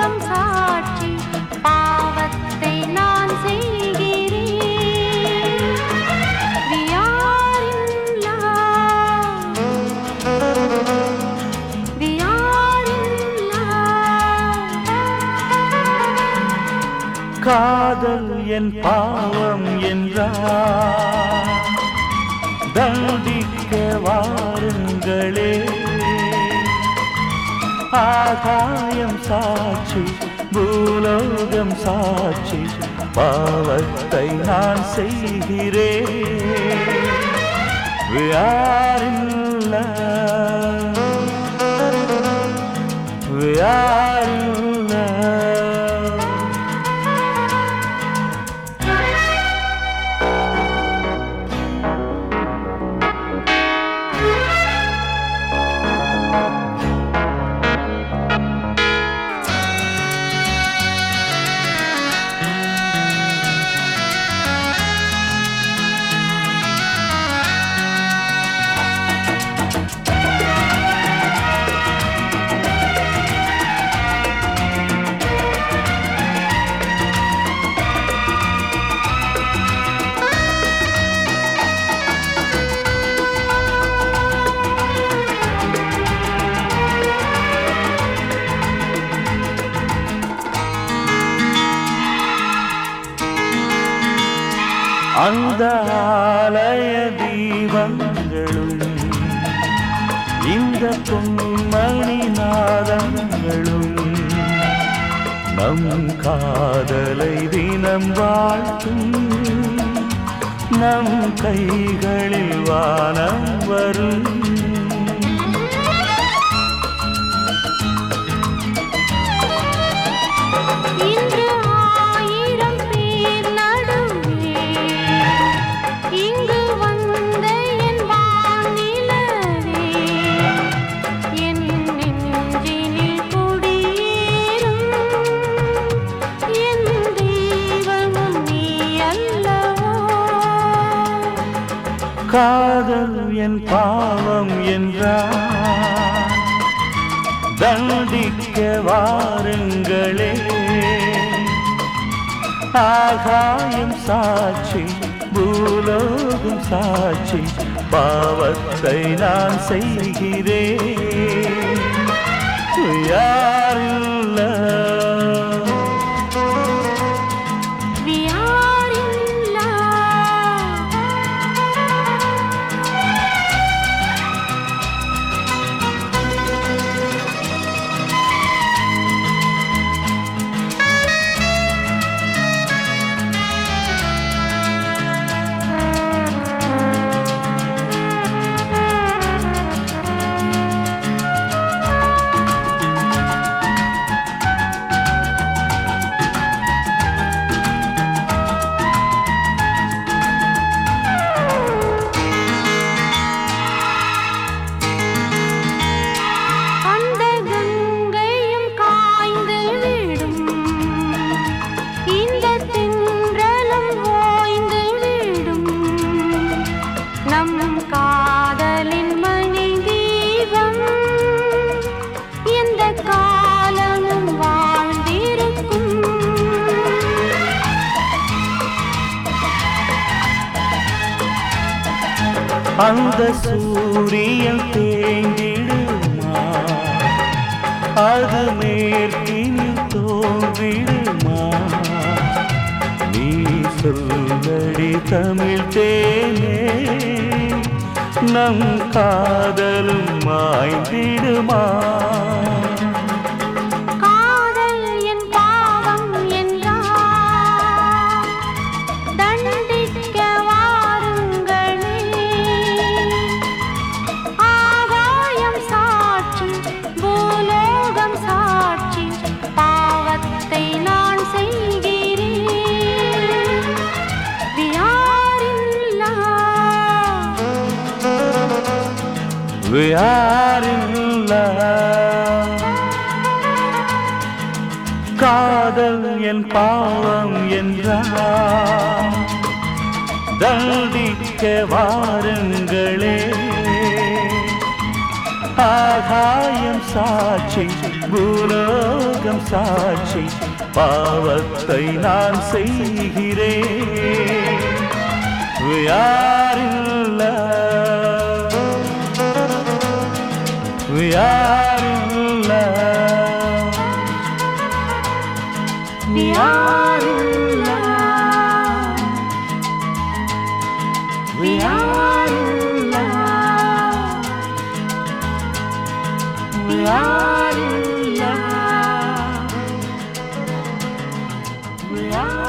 பூலோகம் சாட்சி பாவத்தை நான் செய்கிறேன் We are in love. We are in love. காதல் என் பாவம் என்றார் தண்டிக்க வாருங்களே ஆகாயம் சாட்சி பூலோகம் சாட்சி பாவத்தை நான் செய்கிறேன் We are in love. We are in love. அந்த ஆலய தீபங்களும் இந்த பொன்மணி நாதங்களும் நம் காதலை தினம் வாழ்த்தும் நம் கைகளில் வானம் வரும் இன்று ஆயிரம் பேர் நடுவே இங்கு வந்த என் வானிலவே என் நெஞ்சினில் குடியேறும் என் தெய்வமும் நீ அல்லவோ காதல் என் பாவம் என்றார் தண்டிக்க வாருங்களே ஆகாயம் சாட்சி பூலோகம் சாட்சி பாவத்தை நான் செய்கிறேன் யாரில்லை We are in love. அந்த கங்கையும் காய்ந்து விடும் இந்த தின்றலும் ஓய்ந்து விடும் நம் காதலின் மணி தீபம் எந்த காலமும் வாழ்ந்திருக்கும் அந்த சூரியன் தேங்கிடுமா அது மேற்கினில் தோன்றிடுமா நீ சொல்லடி தமிழ் தேனே நம் காதலும் மாய்ந்திடுமா காதல் என் பாவம் என்றார் தண்டிக்க வாருங்களே ஆகாயம் சாட்சி பூலோகம் சாட்சி பாவத்தை நான் செய்கிறேன் We are in love. We are in love. காதல் என் பாவம் என்றார் தண்டிக்க வாருங்களே ஆகாயம் சாட்சி பூலோகம் சாட்சி பாவத்தை நான் செய்கிறேன் We are in love. We are in love. We are in love. We are in love. We are in love. We are